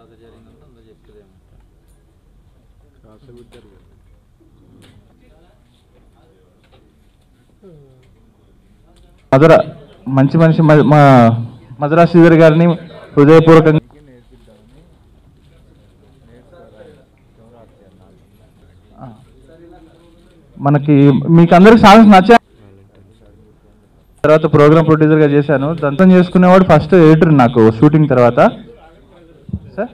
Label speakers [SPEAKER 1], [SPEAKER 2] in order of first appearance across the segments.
[SPEAKER 1] తర్వాత జరిగిందంటే అందులో చెప్తుందేమో
[SPEAKER 2] మధుర మంచి మనిషి మ- మా మధురా శ్రీధర్ గారిని హృదయపూర్వకంగా ఆ. మనకి మీకు అందరికి సాంగ్స్ నచ్చా తర్వాత ప్రోగ్రామ్ ప్రొడ్యూసర్గా చేశాను దంతం చేసుకునేవాడు ఫస్ట్ ఎడిటర్ నాకు షూటింగ్ తర్వాత సార్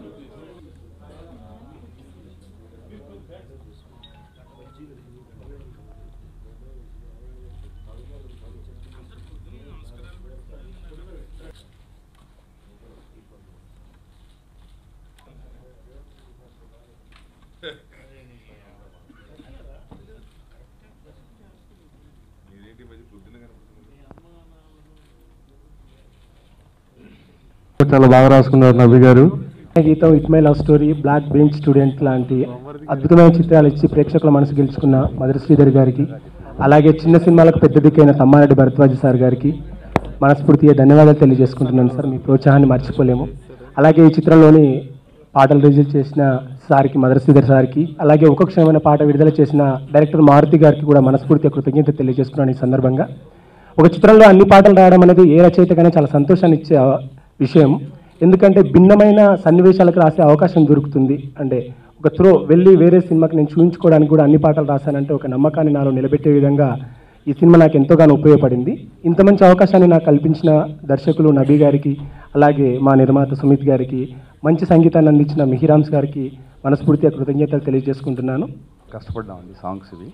[SPEAKER 3] చాలా బాగా రాసుకున్నారు నబి గారు గీతం it my love story black bench student లాంటి అద్భుతమైన చిత్రాలు ఇచ్చి ప్రేక్షకుల మనసు గెలుచుకున్న మధుర శ్రీధర్ గారికి అలాగే చిన్న సినిమాలకు పెద్ద దిక్కైన తమ్మారెడ్డి భరద్వాజ్ సార్ గారికి మనస్ఫూర్తిగా ధన్యవాదాలు తెలియజేసుకుంటున్నాను సార్ మీ ప్రోత్సాహాన్ని మర్చిపోలేము అలాగే ఈ చిత్రంలోని పాటలు రిలీజ్ చేసిన సార్కి మధుర శ్రీధర్ సార్కి అలాగే ఒక క్షణమైన పాట విడుదల చేసిన డైరెక్టర్ మారుతి గారికి కూడా మనస్ఫూర్తిగా కృతజ్ఞత తెలియజేసుకున్నాను ఈ సందర్భంగా ఒక చిత్రంలో అన్ని పాటలు రాయడం అనేది ఏ రచయితకైనా చాలా సంతోషాన్ని ఇచ్చే ఆ, విషయం ఎందుకంటే భిన్నమైన సన్నివేశాలకు రాసే అవకాశం దొరుకుతుంది అంటే ఒక త్రో వెళ్ళి వేరే సినిమాకి నేను చూపించుకోవడానికి కూడా అన్ని పాటలు రాశానంటే ఒక నమ్మకాన్ని నాలో నిలబెట్టే విధంగా ఈ సినిమా నాకు ఎంతోగానో ఉపయోగపడింది ఇంత మంచి అవకాశాన్ని నాకు కల్పించిన దర్శకులు నబీ గారికి అలాగే మా నిర్మాత సుమిత్ గారికి మంచి సంగీతాన్ని అందించిన మిహిరామ్స్ గారికి మనస్ఫూర్తిగా కృతజ్ఞతలు తెలియజేసుకుంటున్నాను
[SPEAKER 4] కష్టపడ్డామండి సాంగ్స్ ఇవి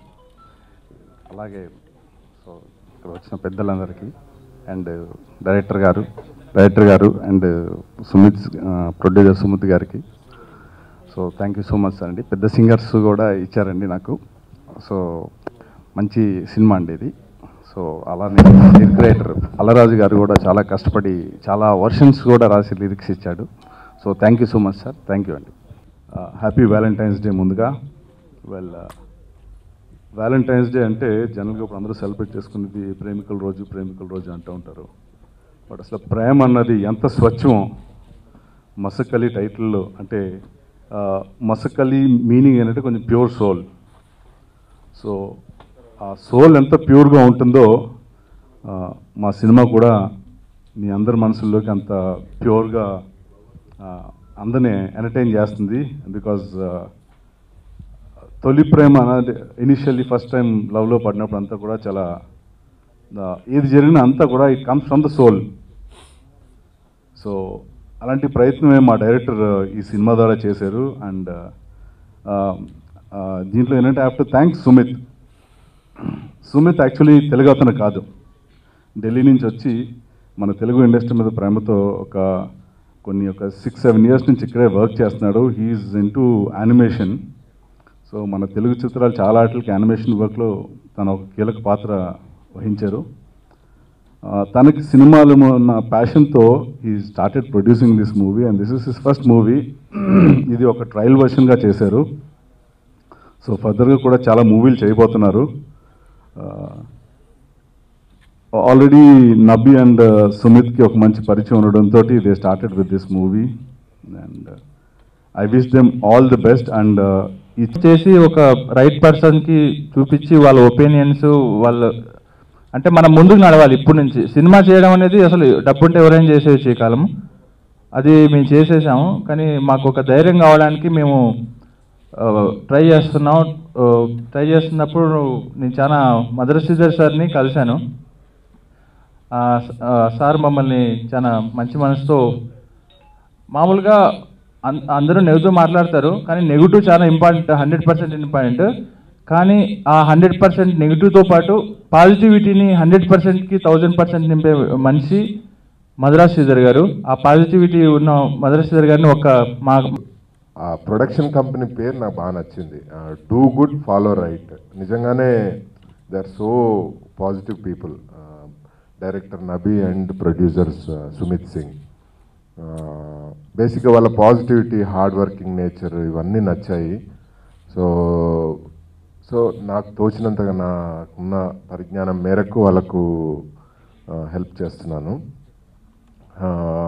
[SPEAKER 4] అలాగే సో ఇక్కడ వచ్చిన పెద్దలందరికీ and director garu director garu and Sumit producer Sumit గారికి so thank you so much అండి పెద్ద సింగర్స్ కూడా ఇచ్చారండి నాకు సో మంచి సినిమా అండి ఇది సో అలానే లిరిక్ రైటర్ అల్లరాజు గారు కూడా చాలా కష్టపడి చాలా వర్షన్స్ కూడా రాసి లిరిక్స్ ఇచ్చాడు so thank you so much sir thank you అండి హ్యాపీ వ్యాలంటైన్స్ డే ముందుగా వెల్ వ్యాలంటైన్స్ డే అంటే జనరల్గా ఇప్పుడు అందరూ సెలబ్రేట్ చేసుకునేది ప్రేమికుల రోజు ప్రేమికుల రోజు అంటూ ఉంటారు బట్ అసలు ప్రేమ అన్నది ఎంత స్వచ్ఛమో మసకలి టైటిల్లో అంటే ఆ, మసకలి మీనింగ్ ఏంటంటే కొంచెం ప్యూర్ సోల్ సో ఆ సోల్ ఎంత ప్యూర్గా ఉంటుందో ఆ, మా సినిమా కూడా మీ అందరి మనసుల్లోకి అంత ప్యూర్గా అందరినీ ఎంటర్టైన్ చేస్తుంది బికాజ్ తొలి ప్రేమ అనేది ఇనిషియల్లీ ఫస్ట్ టైం లవ్లో పడినప్పుడు అంతా కూడా చాలా ద- ఏది జరిగినా అంతా కూడా it comes from the soul so అలాంటి ప్రయత్నమే మా డైరెక్టర్ ఈ సినిమా ద్వారా చేశారు అండ్ దీంట్లో ఏంటంటే after thanks Sumit Sumit actually Telugu అతను కాదు ఢిల్లీ నుంచి వచ్చి మన తెలుగు ఇండస్ట్రీ మీద ప్రేమతో ఒక కొన్ని ఒక సిక్స్ సెవెన్ ఇయర్స్ నుంచి ఇక్కడే వర్క్ చేస్తున్నాడు he is in to animation so మన తెలుగు చిత్రాలు చాలా ఆటలకి యానిమేషన్ వర్క్లో తను ఒక కీలక పాత్ర వహించారు ఆ, తనకి సినిమాలు ఉన్న ప్యాషన్తో ఈ started producing this movie and this is his first movie ఇది ఒక ట్రయల్ వర్షన్గా చేశారు సో ఫర్దర్గా కూడా చాలా మూవీలు చేయబోతున్నారు ఆల్రెడీ నబీ అండ్ సుమిత్కి ఒక మంచి పరిచయం ఉండడంతో they started with this movie and I wish them all the best and
[SPEAKER 2] చేసి ఒక రైట్ పర్సన్కి చూపించి వాళ్ళ ఒపీనియన్స్ వాళ్ళ అంటే మనం ముందుకు నడవాలి ఇప్పటి నుంచి సినిమా చేయడం అనేది అసలు డబ్బుంటే ఎవరైనా చేసేయచ్చు ఈ కాలం అది మేము చేసేసాము కానీ మాకు ఒక ధైర్యం కావడానికి మేము ట్రై చేస్తున్నాం ట్రై చేస్తున్నప్పుడు నేను చాలా మదర్ శ్రీధర్ సార్ని కలిశాను ఆ, ఆ, సార్ మమ్మల్ని చాలా మంచి మనసుతో మామూలుగా అన్- అందరూ నెగిటివ్ మాట్లాడతారు కానీ నెగిటివ్ చాలా ఇంపార్టెంట్ హండ్రెడ్ పర్సెంట్ ఇంపార్టెంట్ కానీ ఆ హండ్రెడ్ పర్సెంట్ నెగిటివ్తో పాటు పాజిటివిటీని హండ్రెడ్ పర్సెంట్కి థౌజండ్ పర్సెంట్ నింపే మనిషి మద్రా శ్రీధర్ గారు ఆ పాజిటివిటీ ఉన్న మద్రా శ్రీధర్ గారిని ఒక మా
[SPEAKER 5] ఆ ప్రొడక్షన్ కంపెనీ పేరు నాకు బాగా నచ్చింది డూ గుడ్ ఫాలో రైట్ నిజంగానే they are so positive people director Nabi and producers Sumit Singh బేసిక్గా వాళ్ళ పాజిటివిటీ హార్డ్ వర్కింగ్ నేచర్ ఇవన్నీ నచ్చాయి సో సో నాకు తోచినంతగా నాకున్న పరిజ్ఞానం మేరకు వాళ్ళకు హెల్ప్ చేస్తున్నాను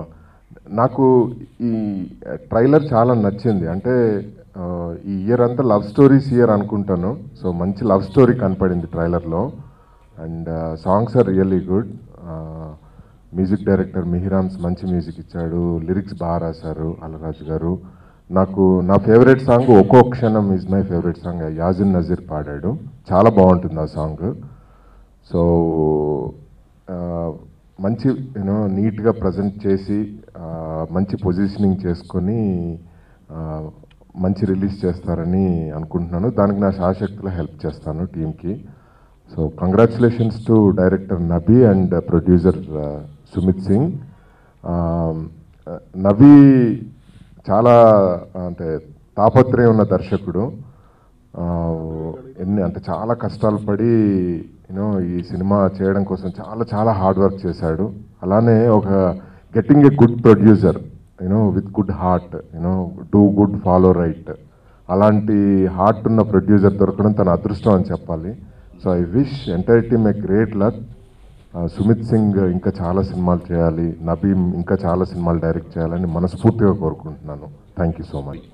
[SPEAKER 5] నాకు ఈ ట్రైలర్ చాలా నచ్చింది అంటే ఆ, ఈ ఇయర్ అంతా లవ్ స్టోరీస్ ఇయర్ అనుకుంటాను సో మంచి లవ్ స్టోరీ కనపడింది ట్రైలర్లో and songs are really good music director మిహిరామ్స్ మంచి మ్యూజిక్ ఇచ్చాడు లిరిక్స్ బాగా రాశారు అలరాజు గారు నాకు నా ఫేవరెట్ సాంగ్ ఒక్కో క్షణం is my favourite song Yazin Nazir పాడాడు చాలా బాగుంటుంది ఆ సాంగ్ సో ఆ, మంచి యూనో నీట్గా ప్రజెంట్ చేసి ఆ, మంచి పొజిషనింగ్ చేసుకొని ఆ, మంచి రిలీజ్ చేస్తారని అనుకుంటున్నాను దానికి నా శాశక్తిలో హెల్ప్ చేస్తాను టీంకి so congratulations to director Nabi and producer Sumit Singh ఆ, నబీ చాలా అంటే తాపత్రయం ఉన్న దర్శకుడు ఆ, ఎన్ని అంటే చాలా కష్టాలు పడి యూనో ఈ సినిమా చేయడం కోసం చాలా చాలా హార్డ్ వర్క్ చేశాడు అలానే ఒక getting a good producer you know with good heart you know do good follow right అలాంటి హార్ట్ ఉన్న ప్రొడ్యూసర్ దొరకడం తన అదృష్టం అని చెప్పాలి so I wish entire team a great luck Sumit Singh ఇంకా చాలా సినిమాలు చేయాలి నబీం ఇంకా చాలా సినిమాలు డైరెక్ట్ చేయాలని మనస్ఫూర్తిగా కోరుకుంటున్నాను థ్యాంక్ యూ సో మచ్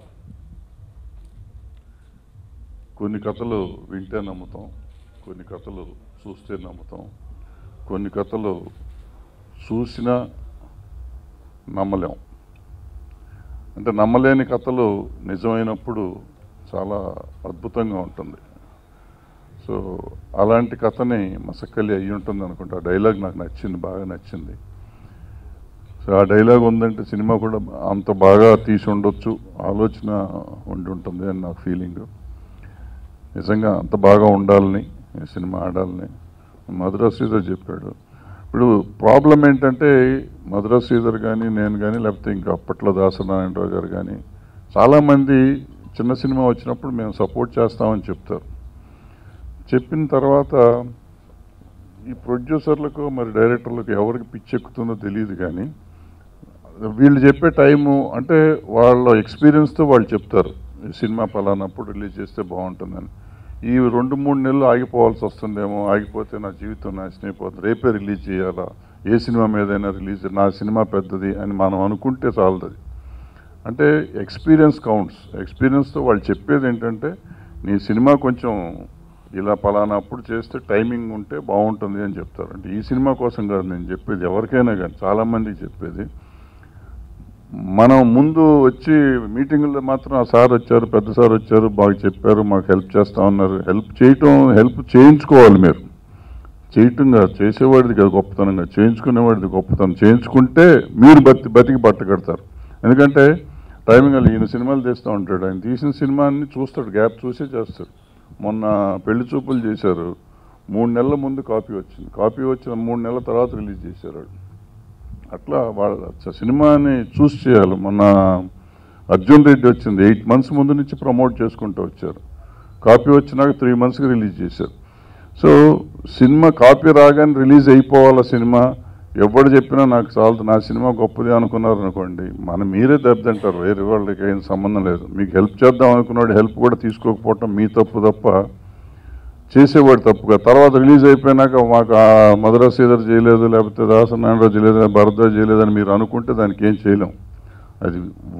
[SPEAKER 1] కొన్ని కథలు వింటే నమ్ముతాం కొన్ని కథలు చూస్తే నమ్ముతాం కొన్ని కథలు చూసినా నమ్మలేం అంటే నమ్మలేని కథలు నిజమైనప్పుడు చాలా అద్భుతంగా ఉంటుంది సో అలాంటి కథని మసక్కలి అయ్యి ఉంటుంది అనుకుంటా ఆ డైలాగ్ నాకు నచ్చింది బాగా నచ్చింది సో ఆ డైలాగ్ ఉందంటే సినిమా కూడా అంత బాగా తీసి ఉండొచ్చు ఆలోచన ఉండి ఉంటుంది అని నాకు ఫీలింగ్ నిజంగా అంత బాగా ఉండాలని ఈ సినిమా ఆడాలని మధురా శ్రీధర్ చెప్పాడు ఇప్పుడు ప్రాబ్లం ఏంటంటే మధురా శ్రీధర్ కానీ నేను కానీ లేకపోతే ఇంకా అప్పట్లో దాసనారాయణరావు గారు కానీ చాలామంది చిన్న సినిమా వచ్చినప్పుడు మేము సపోర్ట్ చేస్తామని చెప్తారు చెప్పిన తర్వాత ఈ ప్రొడ్యూసర్లకు మరి డైరెక్టర్లకు ఎవరికి పిచ్చెక్కుతుందో తెలియదు కానీ వీళ్ళు చెప్పే టైము అంటే వాళ్ళ ఎక్స్పీరియన్స్తో వాళ్ళు చెప్తారు ఈ సినిమా పలానప్పుడు రిలీజ్ చేస్తే బాగుంటుందని ఈ రెండు మూడు నెలలు ఆగిపోవాల్సి వస్తుందేమో ఆగిపోతే నా జీవితం నాశనం అయిపోతుంది రేపే రిలీజ్ చేయాలా ఏ సినిమా మీదైనా రిలీజ్ నా సినిమా పెద్దది అని మనం అనుకుంటే చాలదు అది అంటే ఎక్స్పీరియన్స్ కౌంట్స్ ఎక్స్పీరియన్స్తో వాళ్ళు చెప్పేది ఏంటంటే నీ సినిమా కొంచెం ఇలా పలానా అప్పుడు చేస్తే టైమింగ్ ఉంటే బాగుంటుంది అని చెప్తారు అంటే ఈ సినిమా కోసం కాదు నేను చెప్పేది ఎవరికైనా కానీ చాలామందికి చెప్పేది మనం ముందు వచ్చి మీటింగుల్లో మాత్రం ఆ సార్ వచ్చారు పెద్ద సార్ వచ్చారు బాగా చెప్పారు మాకు హెల్ప్ చేస్తా ఉన్నారు హెల్ప్ చేయటం హెల్ప్ చేయించుకోవాలి మీరు చేయటం కాదు చేసేవాడిది కాదు గొప్పతనం కాదు చేయించుకునేవాడిది గొప్పతనం చేయించుకుంటే మీరు బతి బతికి బట్ట కడతారు ఎందుకంటే టైమింగ్ అలా ఈయన సినిమాలు తీస్తూ ఉంటాడు ఆయన తీసిన సినిమాని చూస్తాడు గ్యాప్ చూసే చేస్తాడు మొన్న పెళ్లి చూపులు చేశారు మూడు నెలల ముందు కాపీ వచ్చింది కాపీ వచ్చిన మూడు నెలల తర్వాత రిలీజ్ చేశారు వాడు అట్లా వాళ్ళ సినిమాని చూస్ చేయాలి మొన్న అర్జున్ రెడ్డి వచ్చింది ఎయిట్ మంత్స్ ముందు నుంచి ప్రమోట్ చేసుకుంటూ వచ్చారు కాపీ వచ్చినాక త్రీ మంత్స్కి రిలీజ్ చేశారు సో సినిమా కాపీ రాగానే రిలీజ్ అయిపోవాల సినిమా ఎవడు చెప్పినా నాకు చాలదు నా సినిమా గొప్పది అనుకున్నారు అనుకోండి మనం మీరే దెబ్బతింటారు వేరే వాళ్ళకి ఏం సంబంధం లేదు మీకు హెల్ప్ చేద్దాం అనుకున్నాడు హెల్ప్ కూడా తీసుకోకపోవటం మీ తప్పు తప్ప చేసేవాడు తప్పుగా తర్వాత రిలీజ్ అయిపోయినాక మాకు ఆ మధురా శ్రీధర్ చేయలేదు లేకపోతే దాసనారాయణరావు చేయలేదు భరద్వాజ్ చేయలేదని మీరు అనుకుంటే దానికి ఏం చేయలేం అది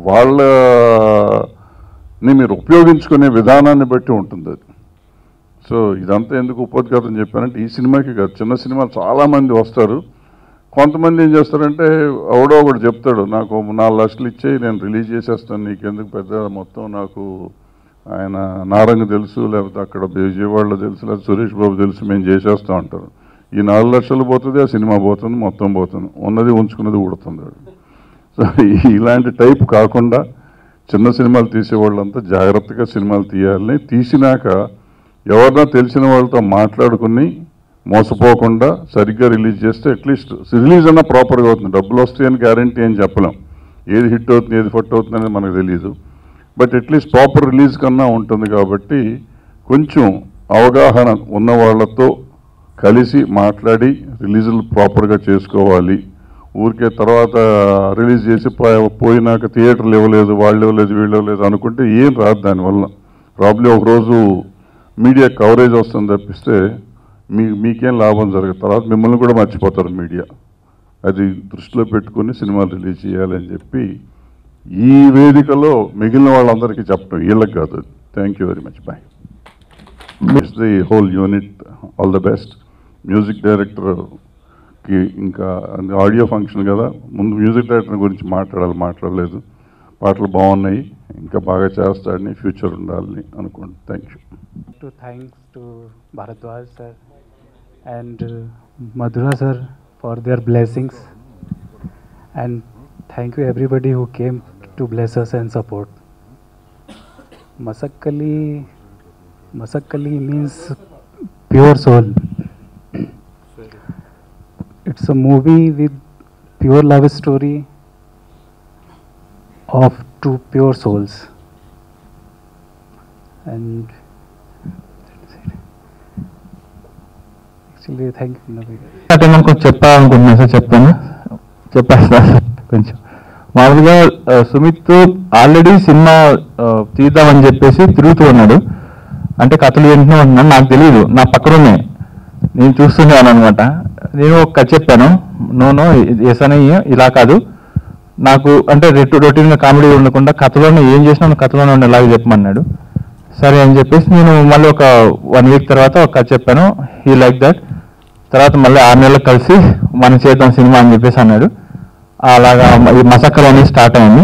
[SPEAKER 1] వాళ్ళని మీరు ఉపయోగించుకునే విధానాన్ని బట్టి ఉంటుంది అది సో ఇదంతా ఎందుకు ఉపోద్ఘాతం చెప్పానంటే ఈ సినిమాకి కాదు చిన్న సినిమాలు చాలామంది వస్తారు కొంతమంది ఏం చేస్తారంటే ఎవడో ఒకడు చెప్తాడు నాకు ఓ నాలుగు లక్షలు ఇచ్చేయి నేను రిలీజ్ చేసేస్తాను నీకెందుకు పెద్ద మొత్తం నాకు ఆయన నారంగ తెలుసు లేకపోతే అక్కడ విజయవాడలో తెలుసు లేకపోతే సురేష్ బాబు తెలుసు మేము చేసేస్తాం అంటారు ఈ నాలుగు లక్షలు పోతుంది ఆ సినిమా పోతుంది మొత్తం పోతుంది ఉన్నది ఉంచుకున్నది ఉడుతుంది వాడు. సో ఈ- ఇలాంటి టైప్ కాకుండా చిన్న సినిమాలు తీసే వాళ్ళంతా జాగ్రత్తగా సినిమాలు తీయాలని తీసినాక ఎవరన్నా తెలిసిన వాళ్ళతో మాట్లాడుకుని మోసపోకుండా సరిగ్గా రిలీజ్ చేస్తే అట్లీస్ట్ రిలీజ్ అన్నా ప్రాపర్గా అవుతుంది డబ్బులు వస్తాయని గ్యారంటీ అని చెప్పలేం ఏది హిట్ అవుతుంది ఏది ఫట్ అవుతుంది అనేది మనకు తెలియదు బట్ అట్లీస్ట్ ప్రాపర్ రిలీజ్ కన్నా ఉంటుంది కాబట్టి కొంచెం అవగాహన ఉన్న వాళ్ళతో కలిసి మాట్లాడి రిలీజులు ప్రాపర్గా చేసుకోవాలి ఊరికే తర్వాత రిలీజ్ చేసి పో- పోయినాక థియేటర్లు ఇవ్వలేదు వాళ్ళు ఇవ్వలేదు వీళ్ళు ఇవ్వలేదు అనుకుంటే ఏం రాదు దానివల్ల ప్రాబ్లీ ఒకరోజు మీడియా కవరేజ్ వస్తుంది తప్పిస్తే మీ మీకేం లాభం జరగదు తర్వాత మిమ్మల్ని కూడా మర్చిపోతారు మీడియా అది దృష్టిలో పెట్టుకొని సినిమాలు రిలీజ్ చేయాలని చెప్పి ఈ వేదికలో మిగిలిన వాళ్ళందరికీ చెప్పడం వీళ్ళకి కాదు thank you very much bye miss the whole unit all the best music డైరెక్టర్కి ఇంకా ఆడియో ఫంక్షన్ కదా ముందు మ్యూజిక్ డైరెక్టర్ గురించి మాట్లాడాలి మాట్లాడలేదు పాటలు బాగున్నాయి ఇంకా బాగా చేస్తాడని ఫ్యూచర్ ఉండాలని అనుకోండి thank you
[SPEAKER 6] to thanks to Bharadwaj sir and uh, Madhura sir for their blessings and thank you everybody who came to bless us and support. Masakkali Masakkali means pure soul. It's a movie with pure love story of two pure souls. And actually, thank you, Navi.
[SPEAKER 2] అంటే మనం కొంచెం చెప్పాలనుకుంటున్నాను sir చెప్తాను చెప్పేస్తా sir కొంచెం మామూలుగా ఆ, Sumit already cinema ఆ, తీద్దామని చెప్పేసి తిరుగుతూ ఉన్నాడు అంటే కథలు వింటున్నా ఉంటున్నాను నాకు తెలియదు నా పక్కన ఉన్నాయి నేను చూస్తున్నాను అనమాట నేను ఒక కథ చెప్పాను నో నో ఎసనయ్య ఇలా కాదు నాకు అంటే రెట్టు రొటీన్గా కామెడీ ఉండకుండా కథలోనే ఏం చేసినా నువ్వు కథలోనే ఉండేలాగా చెప్పమన్నాడు సరే అని చెప్పేసి నేను మళ్ళీ ఒక వన్ వీక్ తర్వాత ఒక కథ చెప్పాను హీ లైక్ దట్ తర్వాత మళ్ళీ ఆరు నెలలకు కలిసి మనం చేద్దాం సినిమా అని చెప్పేసి అన్నాడు అలాగా ఈ మసక్కలు అనేది స్టార్ట్ అయింది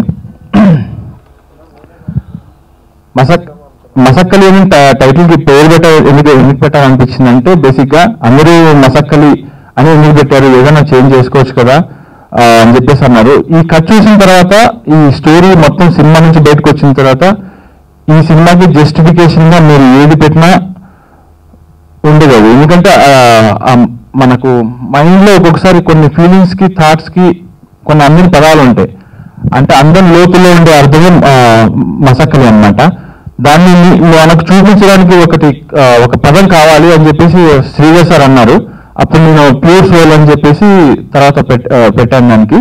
[SPEAKER 2] మసక్ మసక్కలి అని ట- టైటిల్ కి పేరు పెట్ట ఎందుకు ఎందుకు పెట్టాలనిపించింది అంటే బేసిక్ గా అందరూ మసక్కలి అని ఎందుకు పెట్టారు ఏదైనా చేంజ్ చేసుకోవచ్చు కదా ఆ, అని చెప్పేసి అన్నారు ఈ కట్ చూసిన తర్వాత ఈ స్టోరీ మొత్తం సినిమా నుంచి బయటకు వచ్చిన తర్వాత ఈ సినిమాకి జస్టిఫికేషన్ గా మీరు ఏది పెట్టినా ఉండదు అది ఎందుకంటే ఆ, ఆ మనకు మైండ్ లో ఒక్కొక్కసారి కొన్ని ఫీలింగ్స్ కి థాట్స్ కి కొన్ని అందని పదాలు ఉంటాయి అంటే అందరి లోతులో ఉండే అర్థమే ఆ, మసక్కలి అన్నమాట దాన్ని మీ- మనకు చూపించడానికి ఒకటి ఆ, ఒక పదం కావాలి అని చెప్పేసి శ్రీధర్ సార్ అన్నారు అప్పుడు నేను ప్యూర్ సోల్ అని చెప్పేసి తర్వాత పెట్- ఆ, పెట్టాను దానికి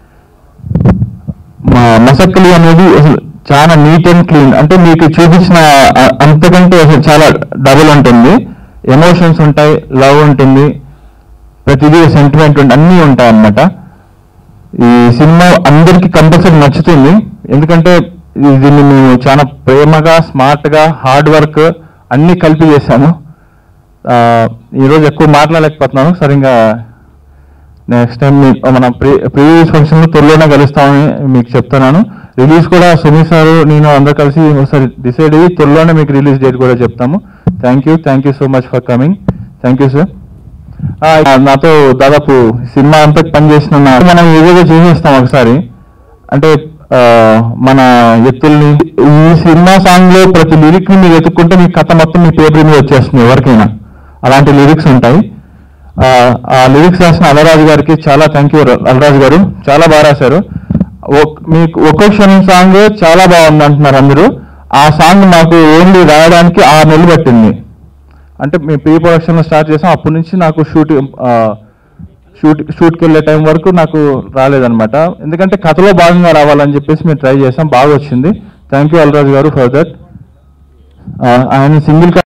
[SPEAKER 2] మా మసక్కలి అనేది అసలు చాలా నీట్ అండ్ క్లీన్ అంటే మీకు చూపించిన ఆ, అంతకంటే అసలు చాలా డబుల్ ఉంటుంది ఎమోషన్స్ ఉంటాయి లవ్ ఉంటుంది ప్రతిదీ సెంటిమెంట్ ఉంటుంది అన్నీ ఉంటాయి అన్నమాట ఈ సినిమా అందరికీ కంపల్సరీ నచ్చుతుంది ఎందుకంటే ఇది- దీన్ని మేము చాలా ప్రేమగా స్మార్ట్గా హార్డ్ వర్క్ అన్నీ కలిపి చేశాను ఆ, ఈరోజు ఎక్కువ మాట్లాడలేకపోతున్నాను సరిగ్గా నెక్స్ట్ టైం మీ మన ప్రీ ప్రీవియస్ ఫంక్షన్లో త్వరలోనే కలుస్తామని మీకు చెప్తున్నాను రిలీజ్ కూడా సునీల్ సార్ నేను అందరు కలిసి ఒకసారి డిసైడ్ అయ్యి త్వరలోనే మీకు రిలీజ్ డేట్ కూడా చెప్తాము thank you thank you so much for coming thank you sir నాతో దాదాపు సినిమా అంతా పనిచేసిన నా- మనం ఏదేదో చేసేస్తాం ఒకసారి అంటే ఆ, మన ఎత్తుల్ని ఈ సినిమా సాంగ్ లో ప్రతి లిరిక్ ని మీరు ఎత్తుక్కుంటే మీ కథ మొత్తం మీ పేపర్ మీద వచ్చేస్తుంది ఎవరికైనా అలాంటి లిరిక్స్ ఉంటాయి ఆ, ఆ లిరిక్స్ రాసిన అలరాజు గారికి చాలా థ్యాంక్ యూ అలరాజు గారు చాలా బాగా రాశారు ఒక్- మీకు ఒక్కో క్షణం సాంగ్ చాలా బాగుంది అంటున్నారు అందరూ ఆ సాంగ్ మాకు ఓన్లీ రాయడానికి ఆరు నెలలు పట్టింది అంటే మేము ప్రీ ప్రొడక్షన్ స్టార్ట్ చేసాం అప్పటి నుంచి నాకు షూట్ షూట్ షూట్కి వెళ్ళే టైం వరకు నాకు రాలేదన్నమాట ఎందుకంటే కథలో భాగంగా రావాలని చెప్పేసి మేము ట్రై చేసాం బాగా వచ్చింది థ్యాంక్ యూ అలరాజు గారు ఫర్ దట్ ఆయన సింగిల్